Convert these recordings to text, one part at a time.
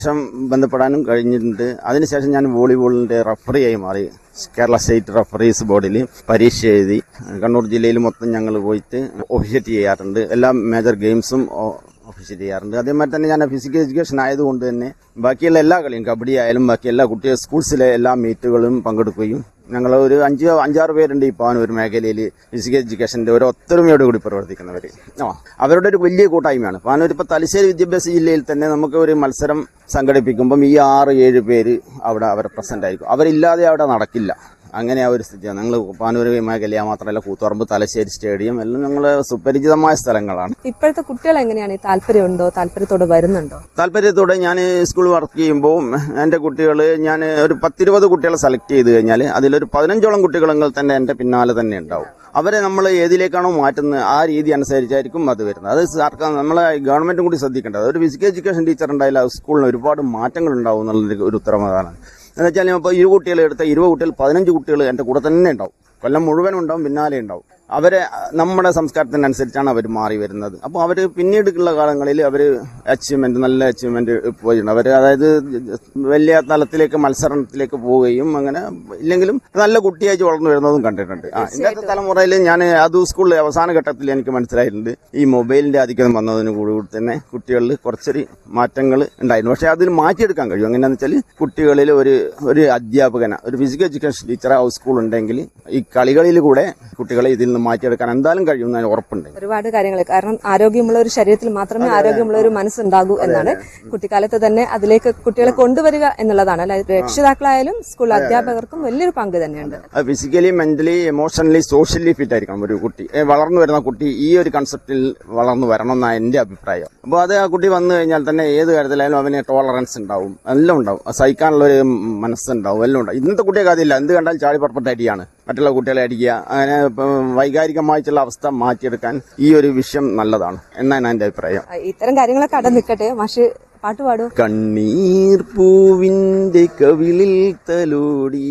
ശേഷം ബന്ധപ്പെടാനും കഴിഞ്ഞിട്ടുണ്ട് അതിനുശേഷം ഞാൻ വോളിബോളിന്റെ റഫറിയായി മാറി കേരള സ്റ്റേറ്റ് റഫറീസ് ബോർഡിൽ പരീക്ഷ എഴുതി കണ്ണൂർ ജില്ലയിൽ മൊത്തം ഞങ്ങൾ പോയിട്ട് ഒഫീഷ്യറ്റ് ചെയ്യാറുണ്ട് എല്ലാ മേജർ ഗെയിംസും ഒഫീഷ്യറ്റ് ചെയ്യാറുണ്ട് അതേമാതിരി തന്നെ ഞാൻ ഫിസിക്കൽ എഡ്യൂക്കേഷൻ ആയതുകൊണ്ട് തന്നെ ബാക്കിയുള്ള എല്ലാ കളിയും കബഡി ആയാലും ബാക്കി എല്ലാ കുട്ടികൾ സ്കൂൾസിലെ എല്ലാ മീറ്റുകളും പങ്കെടുക്കുകയും ഞങ്ങൾ ഒരു അഞ്ച് അഞ്ചാറ് പേരുണ്ട് ഈ പാനൂർ മേഖലയിൽ ഫിസിക്കൽ എഡ്യൂക്കേഷന്റെ ഒരു ഒത്തൊരുമയോട് കൂടി പ്രവർത്തിക്കുന്നവർ ആ അവരുടെ ഒരു വലിയ കൂട്ടായ്മയാണ് പാനൂർ ഇപ്പോൾ തലശ്ശേരി വിദ്യാഭ്യാസ ജില്ലയിൽ തന്നെ നമുക്ക് ഒരു മത്സരം സംഘടിപ്പിക്കുമ്പം ഈ ആറ് ഏഴ് പേര് അവിടെ അവർ പ്രസന്റ് ആയിരിക്കും അവരില്ലാതെ അവിടെ നടക്കില്ല അങ്ങനെ ആ ഒരു സ്ഥിതിയാണ് ഞങ്ങൾ പാനൂർ മേഖല മാത്രമല്ല കൂത്തുപറമ്പ് തലശ്ശേരി സ്റ്റേഡിയം എല്ലാം ഞങ്ങൾ സുപരിചിതമായ സ്ഥലങ്ങളാണ് ഇപ്പോഴത്തെ കുട്ടികൾ എങ്ങനെയാണ് ഈ താല്പര്യമുണ്ടോ താല്പര്യത്തോടെ വരുന്നുണ്ടോ താല്പര്യത്തോടെ ഞാൻ സ്കൂൾ വർക്ക് ചെയ്യുമ്പോൾ എൻ്റെ കുട്ടികൾ ഞാൻ ഒരു പത്തിരുപത് കുട്ടികളെ സെലക്ട് ചെയ്ത് കഴിഞ്ഞാൽ അതിലൊരു പതിനഞ്ചോളം കുട്ടികളെങ്കിൽ തന്നെ എൻ്റെ പിന്നാലെ തന്നെ ഉണ്ടാവും അവരെ നമ്മൾ ഏതിലേക്കാണോ മാറ്റുന്നത് ആ രീതി അനുസരിച്ചായിരിക്കും അത് വരുന്നത് അത് സർക്കാർ നമ്മളെ ഗവൺമെന്റും കൂടി ശ്രദ്ധിക്കേണ്ടത് ഒരു ഫിസിക്കൽ എഡ്യൂക്കേഷൻ ടീച്ചർ ഉണ്ടായാൽ ആ സ്കൂളിന് ഒരുപാട് മാറ്റങ്ങൾ ഉണ്ടാവും എന്നുള്ളൊരു ഒരു ഉത്തരവാദമാണ് എന്ന് വെച്ചാൽ ഇപ്പോൾ ഇരുപത് കുട്ടികൾ എടുത്ത ഇരുപത് കുട്ടികൾ പതിനഞ്ച് കുട്ടികൾ എൻ്റെ കൂടെ തന്നെ ഉണ്ടാവും കൊല്ലം മുഴുവൻ ഉണ്ടാവും പിന്നാലെ ഉണ്ടാവും അവരെ നമ്മുടെ സംസ്കാരത്തിനനുസരിച്ചാണ് അവർ മാറി വരുന്നത് അപ്പോൾ അവർ പിന്നീടുള്ള കാലങ്ങളിൽ അവർ അച്ചീവ്മെന്റ് നല്ല അച്ചീവ്മെന്റ് പോയിട്ടുണ്ട് അവർ അതായത് വലിയ തലത്തിലേക്ക് മത്സരത്തിലേക്ക് പോവുകയും അങ്ങനെ ഇല്ലെങ്കിലും നല്ല കുട്ടിയായിട്ട് വളർന്നു വരുന്നതും കണ്ടിട്ടുണ്ട് ആ ഇന്നത്തെ തലമുറയിൽ ഞാൻ അത് സ്കൂളിലെ അവസാന ഘട്ടത്തിൽ എനിക്ക് മനസ്സിലായിട്ടുണ്ട് ഈ മൊബൈലിന്റെ ആധിക്യം വന്നതിന് കൂടി തന്നെ കുട്ടികളിൽ കുറച്ചൊരു മാറ്റങ്ങൾ ഉണ്ടായിരുന്നു പക്ഷെ അതിൽ മാറ്റിയെടുക്കാൻ കഴിയും എങ്ങനെയാണെന്ന് വെച്ചാൽ കുട്ടികളിൽ ഒരു ഒരു അധ്യാപകന ഒരു ഫിസിക്കൽ എഡ്യൂക്കേഷൻ ടീച്ചർ ആ സ്കൂൾ ഉണ്ടെങ്കിൽ ഈ കളികളിൽ കൂടെ കുട്ടികളെ ഇതിൽ നിന്ന് മാറ്റിയെടുക്കാൻ എന്തായാലും കഴിയുമെന്ന് ഉറപ്പുണ്ട് ഒരുപാട് കാര്യങ്ങൾ കാരണം ആരോഗ്യമുള്ള ഒരു ശരീരത്തിൽ മാത്രമേ ആരോഗ്യമുള്ള ഒരു മനസ്സുണ്ടാകൂ എന്നാണ് കുട്ടിക്കാലത്ത് തന്നെ അതിലേക്ക് കുട്ടികളെ കൊണ്ടുവരിക എന്നുള്ളതാണ് അല്ല രക്ഷിതാക്കളായാലും സ്കൂൾ അധ്യാപകർക്കും വലിയൊരു പങ്ക് തന്നെയുണ്ട് physically mentally emotionally socially fit ആയിരിക്കണം ഒരു കുട്ടി ഏ, വളർന്നു വരുന്ന കുട്ടി ഈ ഒരു കൺസെപ്റ്റിൽ വളർന്നു വരണം എന്നാണ് എന്റെ അഭിപ്രായം അപ്പോൾ അത് ആ കുട്ടി വന്നു കഴിഞ്ഞാൽ തന്നെ ഏത് കാര്യത്തിലായാലും അവന് ടോളറൻസ് ഉണ്ടാവും എല്ലാം ഉണ്ടാവും സഹിക്കാനുള്ള ഒരു മനസ്സുണ്ടാവും എല്ലാം ഉണ്ടാവും ഇന്നത്തെ കുട്ടിയൊക്കെ അതില്ല എന്ത് കണ്ടാൽ ചാടി പുറപ്പെട്ട അടിയാണ് മറ്റുള്ള കുട്ടികളെ അടിക്കുക അങ്ങനെ ഇപ്പം വൈകാരികമായിട്ടുള്ള അവസ്ഥ മാറ്റിയെടുക്കാൻ ഈ ഒരു വിഷയം നല്ലതാണ് എന്നാണ് എന്റെ അഭിപ്രായം ആ, ഇത്തരം കാര്യങ്ങളൊക്കെ അട നിൽക്കട്ടെ മാഷ് പാട്ട് പാടൂ കണ്ണീർ പൂവിന്റെ കവിളിൽ തലോടി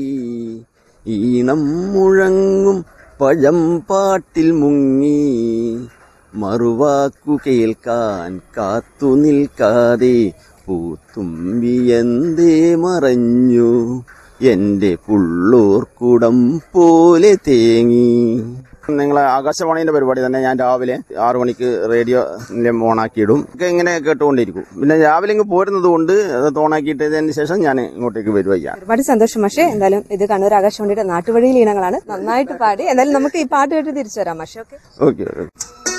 ഈണം മുഴങ്ങും പഴം പാട്ടിൽ മുങ്ങി മറുവാക്കു കേൾക്കാൻ കാത്തു നിൽക്കാതെ പൂത്തുമ്പി എന്തേ മറഞ്ഞു എന്റെ പുള്ളോർക്കുടം പോലെ തേങ്ങി നിങ്ങൾ ആകാശവാണിന്റെ പരിപാടി തന്നെ ഞാൻ രാവിലെ ആറു മണിക്ക് റേഡിയോ ഓണാക്കിയിടും ഒക്കെ ഇങ്ങനെ കേട്ടുകൊണ്ടിരിക്കും പിന്നെ രാവിലെ ഇങ്ങ് പോരുന്നത് കൊണ്ട് അത് ഓണാക്കിയിട്ടതിന് ശേഷം ഞാൻ ഇങ്ങോട്ടേക്ക് വരുവാ ഒരുപാട് സന്തോഷം പക്ഷേ എന്തായാലും ഇത് കണ്ണൂർ ആകാശവാണിയുടെ നാട്ടുവഴിയിൽ ഇനങ്ങളാണ് നന്നായിട്ട് പാടി എന്തായാലും നമുക്ക് ഈ പാട്ട് കേട്ട് തിരിച്ചു വരാം പക്ഷേ ഓക്കെ ഓക്കെ ഓക്കെ